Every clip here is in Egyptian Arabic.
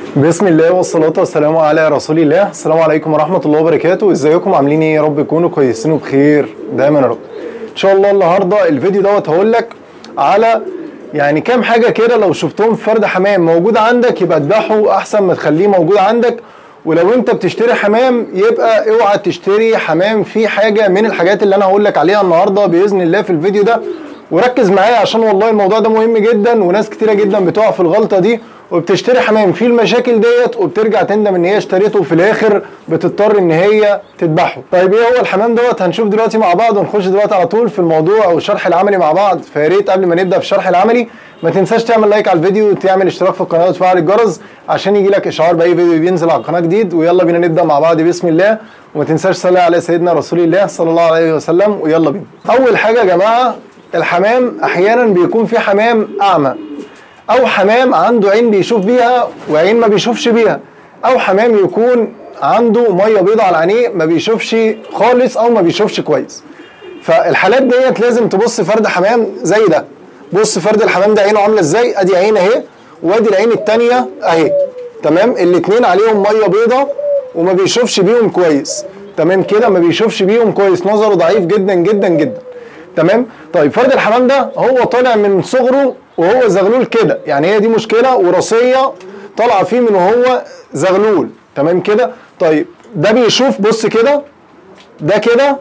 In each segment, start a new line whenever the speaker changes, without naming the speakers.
بسم الله والصلاة والسلام على رسول الله السلام عليكم ورحمة الله وبركاته ازيكم عاملين ايه يا رب تكونوا كويسين وبخير دايما يا رب ان شاء الله النهاردة الفيديو دوت هقول لك على يعني كام حاجة كده لو شفتهم في فرد حمام موجود عندك يبقى اذبحه احسن ما تخليه موجود عندك ولو انت بتشتري حمام يبقى اوعى تشتري حمام فيه حاجة من الحاجات اللي انا هقول لك عليها النهاردة باذن الله في الفيديو ده وركز معايا عشان والله الموضوع ده مهم جدا وناس كتيرة جدا بتقع في الغلطة دي وبتشتري حمام فيه المشاكل ديت وبترجع تندم ان هي اشتريته وفي الاخر بتضطر ان هي تذبحه. طيب ايه هو الحمام دوت هنشوف دلوقتي مع بعض ونخش دلوقتي على طول في الموضوع او الشرح العملي مع بعض فيا ريت قبل ما نبدا في الشرح العملي ما تنساش تعمل لايك على الفيديو وتعمل اشتراك في القناه وتفعل الجرس عشان يجي لك اشعار باي فيديو بينزل على القناه جديد ويلا بينا نبدا مع بعض بسم الله وما تنساش تصلي على سيدنا رسول الله صلى الله عليه وسلم ويلا بينا. اول حاجه يا جماعه الحمام احيانا بيكون في حمام اعمى او حمام عنده عين بيشوف بيها وعين ما بيشوفش بيها او حمام يكون عنده ميه بيضاء على عينيه ما بيشوفش خالص او ما بيشوفش كويس فالحالات ديت لازم تبص فرد حمام زي ده بص فرد الحمام ده عينه عامله ازاي ادي عين اهي وادي العين التانية اهي تمام الاتنين عليهم ميه بيضاء وما بيشوفش بيهم كويس تمام كده ما بيشوفش بيهم كويس نظره ضعيف جدا جدا جدا تمام طيب فرد الحمام ده هو طالع من صغره وهو زغلول كده يعني هي دي مشكله وراثيه طالعه فيه من وهو زغلول تمام كده طيب ده بيشوف بص كده ده كده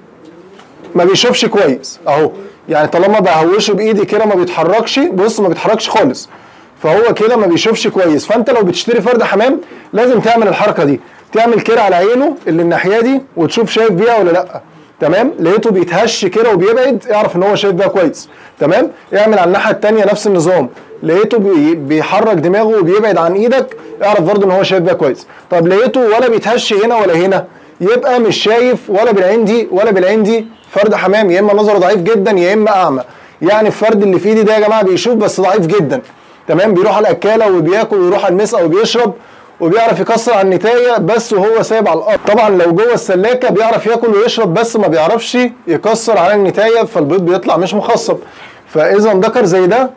ما بيشوفش كويس اهو يعني طالما بهوشه بايدي كده ما بيتحركش بص ما بيتحركش خالص فهو كده ما بيشوفش كويس فانت لو بتشتري فرد حمام لازم تعمل الحركه دي تعمل كده على عينه اللي الناحيه دي وتشوف شايف بيها ولا لا تمام لقيته بيتهش كده وبيبعد اعرف ان هو شايف بيها كويس تمام اعمل على الناحيه الثانيه نفس النظام لقيته بي بيحرك دماغه وبيبعد عن ايدك اعرف برضه ان هو شايف بيها كويس طب لقيته ولا بيتهش هنا ولا هنا يبقى مش شايف ولا بالعين دي ولا بالعين دي فرد حمام يا اما نظره ضعيف جدا يا اما اعمى يعني الفرد اللي في ايدي ده يا جماعه بيشوف بس ضعيف جدا تمام بيروح على الاكاله وبياكل ويروح على المسقى وبيشرب وبيعرف يكسر على النتايه بس وهو سايب على الارض طبعا لو جوه السلاكه بيعرف ياكل ويشرب بس ما بيعرفش يكسر على النتايه فالبيض بيطلع مش مخصب فاذا ذكر زي ده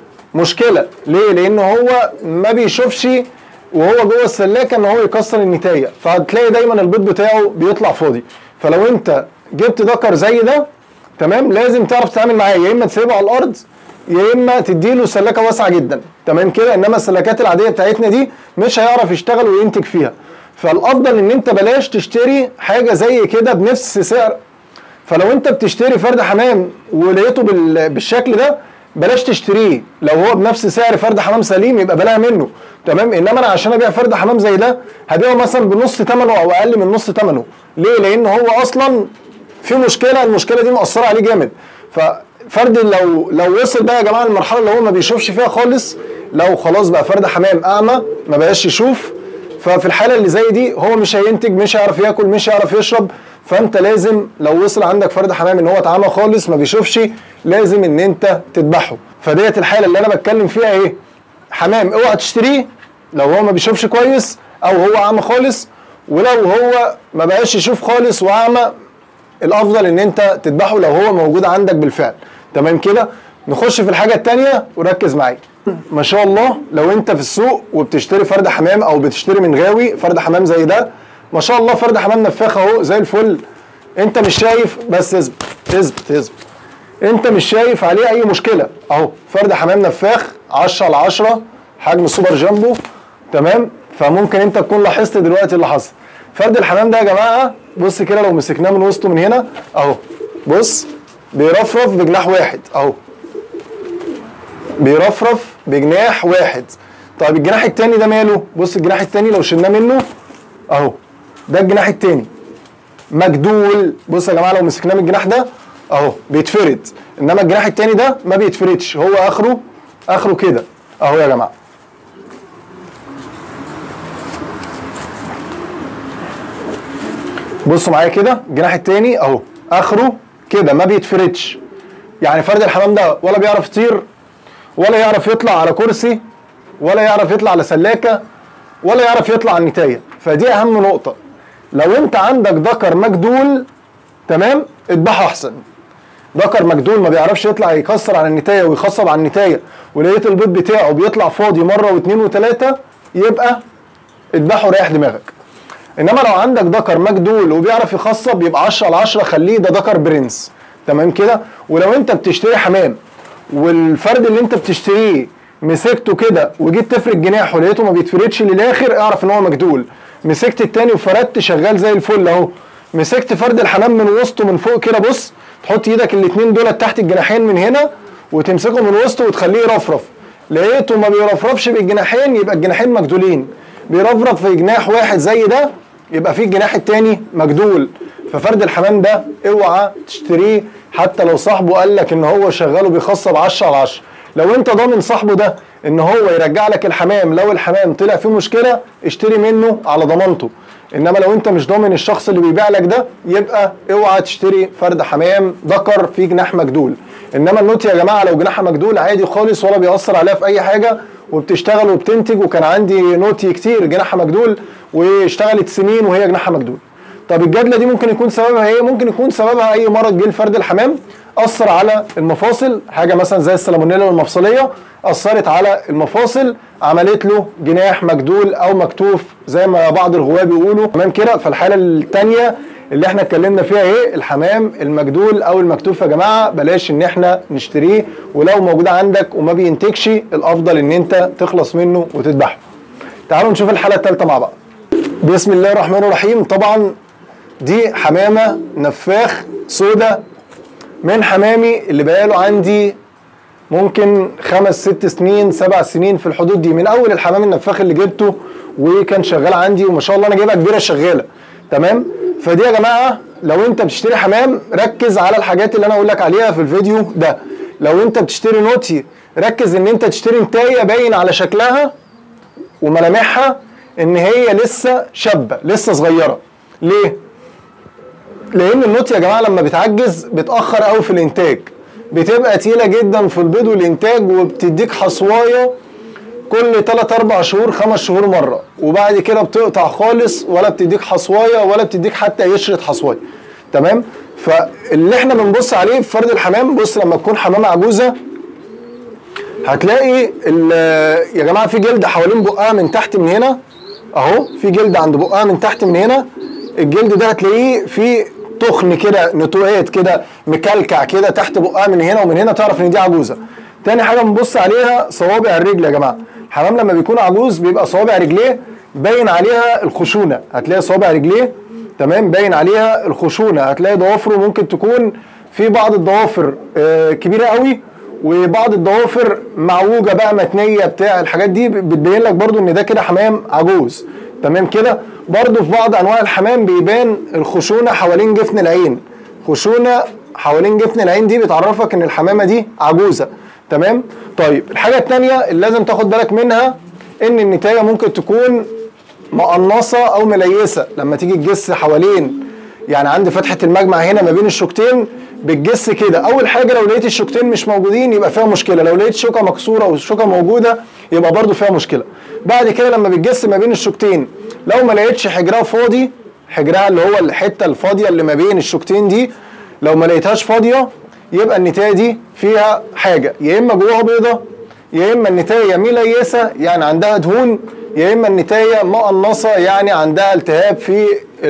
مشكله ليه لان هو ما بيشوفش وهو جوه السلاكه ان هو يكسر النتايه فهتلاقي دايما البيض بتاعه بيطلع فاضي فلو انت جبت ذكر زي ده تمام لازم تعرف تتعامل معاه يا اما تسيبه على الارض يا اما تديله سلاكه واسعه جدا تمام كده انما السلاكات العاديه بتاعتنا دي مش هيعرف يشتغل وينتج فيها فالافضل ان انت بلاش تشتري حاجه زي كده بنفس سعر فلو انت بتشتري فرد حمام ولقيته بالشكل ده بلاش تشتريه لو هو بنفس سعر فرد حمام سليم يبقى بلاها منه تمام انما انا عشان ابيع فرد حمام زي ده هبيعه مثلا بنص ثمنه او اقل من نص ثمنه ليه لان هو اصلا في مشكله المشكله دي مأثره عليه جامد ف فرد لو لو وصل بقى يا جماعه المرحله اللي هو ما بيشوفش فيها خالص لو خلاص بقى فرد حمام اعمى ما بقاش يشوف ففي الحاله اللي زي دي هو مش هينتج مش هيعرف ياكل مش هيعرف يشرب فانت لازم لو وصل عندك فرد حمام ان هو اتعمى خالص ما بيشوفش لازم ان انت تذبحه فديت الحاله اللي انا بتكلم فيها ايه حمام اوعى تشتريه لو هو ما بيشوفش كويس او هو اعمى خالص ولو هو ما بقاش يشوف خالص واعمى الافضل ان انت تذبحه لو هو موجود عندك بالفعل تمام كده نخش في الحاجه الثانيه وركز معايا ما شاء الله لو انت في السوق وبتشتري فرد حمام او بتشتري من غاوي فرد حمام زي ده ما شاء الله فرد حمام نفاخ اهو زي الفل انت مش شايف بس اثبت اثبت اثبت انت مش شايف عليه اي مشكله اهو فرد حمام نفاخ 10 على 10 حجم سوبر جامبو تمام فممكن انت تكون لاحظت دلوقتي اللي حصل فرد الحمام ده يا جماعه بص كده لو مسكناه من وسطه من هنا اهو بص بيرفرف بجناح واحد اهو بيرفرف بجناح واحد طيب الجناح التاني ده ماله بص الجناح التاني لو شلناه منه اهو ده الجناح التاني مجدول بص يا جماعه لو مسكناه من الجناح ده اهو بيتفرد انما الجناح التاني ده ما بيتفردش هو اخره اخره كده اهو يا جماعه بصوا معايا كده الجناح التاني اهو اخره كده ما بيتفردش يعني فرد الحمام ده ولا بيعرف يطير ولا يعرف يطلع على كرسي ولا يعرف يطلع على سلاكه ولا يعرف يطلع على النتايه فدي اهم نقطه لو انت عندك ذكر مجدول تمام اذبحه احسن ذكر مجدول ما بيعرفش يطلع يكسر على النتايه ويخصب على النتايه ولقيت البيض بتاعه بيطلع فاضي مره واثنين وثلاثه يبقى اذبحه ريح دماغك انما لو عندك ذكر مجدول وبيعرف يخصب يبقى 10 على 10 خليه ده ذكر برنس تمام كده ولو انت بتشتري حمام والفرد اللي انت بتشتريه مسكته كده وجيت تفرد جناحه لقيته ما بيتفردش للاخر اعرف ان هو مجدول مسكت التاني وفردت شغال زي الفل اهو مسكت فرد الحمام من وسطه من فوق كده بص تحط ايدك الاتنين دول تحت الجناحين من هنا وتمسكه من وسطه وتخليه يرفرف لقيته ما بيرفرفش بالجناحين يبقى الجناحين مجدولين بيرفرف في جناح واحد زي ده يبقى في الجناح التاني مجدول ففرد الحمام ده اوعى تشتريه حتى لو صاحبه قال لك ان هو شغاله بيخصب 10 على 10 لو انت ضامن صاحبه ده ان هو يرجع لك الحمام لو الحمام طلع فيه مشكله اشتري منه على ضمانته انما لو انت مش ضامن الشخص اللي بيبيع لك ده يبقى اوعى تشتري فرد حمام ذكر فيه جناح مجدول انما النوت يا جماعه لو جناحها مجدول عادي خالص ولا بيأثر عليها في اي حاجه وبتشتغل وبتنتج وكان عندي نوتي كتير جناحها مجدول واشتغلت سنين وهي جناحها مجدول طب الجدله دي ممكن يكون سببها ايه ممكن يكون سببها اي مرض جه لفرد الحمام اثر على المفاصل حاجه مثلا زي السالمونيلا والمفصليه اثرت على المفاصل عملت له جناح مجدول او مكتوف زي ما بعض الغواة بيقولوا تمام كده فالحاله الثانيه اللي احنا اتكلمنا فيها ايه الحمام المجدول او المكتوف يا جماعه بلاش ان احنا نشتريه ولو موجود عندك وما بينتجش الافضل ان انت تخلص منه وتذبحه تعالوا نشوف الحاله الثالثه مع بعض بسم الله الرحمن الرحيم طبعا دي حمامه نفاخ سودا من حمامي اللي بقاله عندي ممكن خمس ست سنين سبع سنين في الحدود دي من اول الحمام النفاخ اللي جبته وكان شغال عندي وما شاء الله انا جايبها كبيره شغاله تمام فدي يا جماعه لو انت بتشتري حمام ركز على الحاجات اللي انا اقول لك عليها في الفيديو ده لو انت بتشتري نوتي ركز ان انت تشتري نتايه باين على شكلها وملامحها ان هي لسه شابه لسه صغيره ليه لان النوت يا جماعه لما بتعجز بتاخر قوي في الانتاج بتبقى تقيله جدا في البيض والانتاج وبتديك حصوايه كل 3 4 شهور 5 شهور مره وبعد كده بتقطع خالص ولا بتديك حصوايه ولا بتديك حتى قشره حصوايه تمام فاللي احنا بنبص عليه في فرد الحمام بص لما تكون حمامه عجوزه هتلاقي يا جماعه في جلد حوالين بقها من تحت من هنا اهو في جلد عند بقها من تحت من هنا الجلد ده هتلاقيه في تخن كده نتوءات كده مكلكع كده تحت بقها من هنا ومن هنا تعرف ان دي عجوزه تاني حاجه بنبص عليها صوابع الرجل يا جماعه الحمام لما بيكون عجوز بيبقى صوابع رجليه باين عليها الخشونه هتلاقي صوابع رجليه تمام باين عليها الخشونه هتلاقي ضوافره ممكن تكون في بعض الضوافر آه كبيره قوي وبعض الضوافر معوجه بقى متنيه بتاع الحاجات دي بتبين لك برضو ان ده كده حمام عجوز تمام كده برضو في بعض انواع الحمام بيبان الخشونه حوالين جفن العين خشونه حوالين جفن العين دي بتعرفك ان الحمامه دي عجوزه تمام طيب الحاجه الثانيه اللي لازم تاخد بالك منها ان النتايه ممكن تكون مقنصه او مليسه لما تيجي تجس حوالين يعني عند فتحه المجمع هنا ما بين الشوكتين بتجس كده اول حاجه لو لقيت الشوكتين مش موجودين يبقى فيها مشكله لو لقيت شوكه مكسوره والشوكه موجوده يبقى برضو فيها مشكله بعد كده لما بتجس ما بين الشوكتين لو ما لقيتش حجرها فاضي حجرها اللي هو الحته الفاضيه اللي ما بين الشوكتين دي لو ما لقيتهاش فاضيه يبقى النتايه دي فيها حاجه يا اما جواها بيضه يا اما النتايه مليسه يعني عندها دهون يا اما النتايه مقنصه يعني عندها التهاب في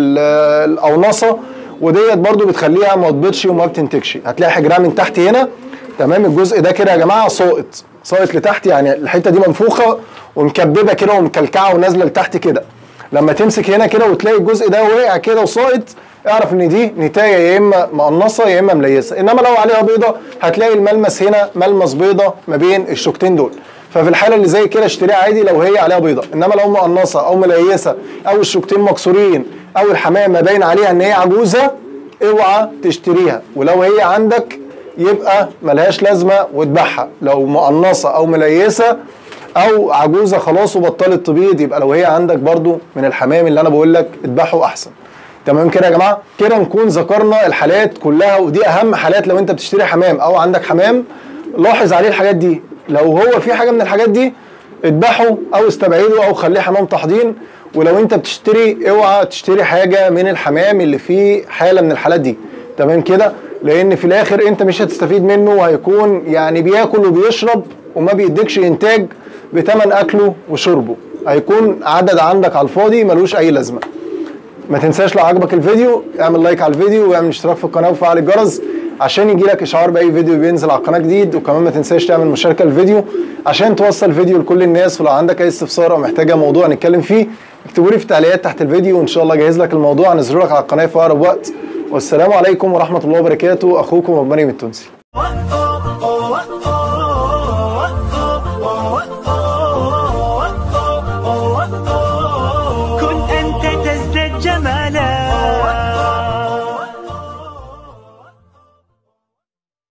الاونصه وديت برضو بتخليها ما تبيضش وما بتنتجش هتلاقي حجرها من تحت هنا تمام الجزء ده كده يا جماعه ساقط ساقط لتحت يعني الحته دي منفوخه ومكببه كده ومكلكعه ونازله لتحت كده لما تمسك هنا كده وتلاقي الجزء ده واقع كده وساقط اعرف ان دي نتايه يا اما مقنصه يا اما مليسه انما لو عليها بيضه هتلاقي الملمس هنا ملمس بيضه ما بين الشوكتين دول ففي الحاله اللي زي كده اشتريها عادي لو هي عليها بيضه انما لو مقنصه او مليسه او الشوكتين مكسورين او الحمامه باين عليها ان هي عجوزه اوعى تشتريها ولو هي عندك يبقى ملهاش لازمه واذبحها لو مقنصه او مليسه او عجوزه خلاص وبطلت تبيض يبقى لو هي عندك برضو من الحمام اللي انا بقول لك اذبحه احسن تمام كده يا جماعه كده نكون ذكرنا الحالات كلها ودي اهم حالات لو انت بتشتري حمام او عندك حمام لاحظ عليه الحاجات دي لو هو في حاجه من الحاجات دي اذبحه او استبعده او خليه حمام تحضين ولو انت بتشتري اوعى تشتري حاجه من الحمام اللي فيه حاله من الحالات دي تمام كده لان في الاخر انت مش هتستفيد منه وهيكون يعني بياكل وبيشرب وما بيديكش انتاج بتمن اكله وشربه هيكون عدد عندك على الفاضي ملوش اي لازمه ما تنساش لو عجبك الفيديو اعمل لايك على الفيديو واعمل اشتراك في القناه وفعل الجرس عشان يجي لك اشعار باي فيديو بينزل على القناه جديد وكمان ما تنساش تعمل مشاركه للفيديو عشان توصل الفيديو لكل الناس ولو عندك اي استفسار او محتاجه موضوع نتكلم فيه اكتبوا لي في التعليقات تحت الفيديو وان شاء الله اجهز لك الموضوع انزله لك على القناه في اقرب وقت والسلام عليكم ورحمه الله وبركاته اخوكم ابو مريم التونسي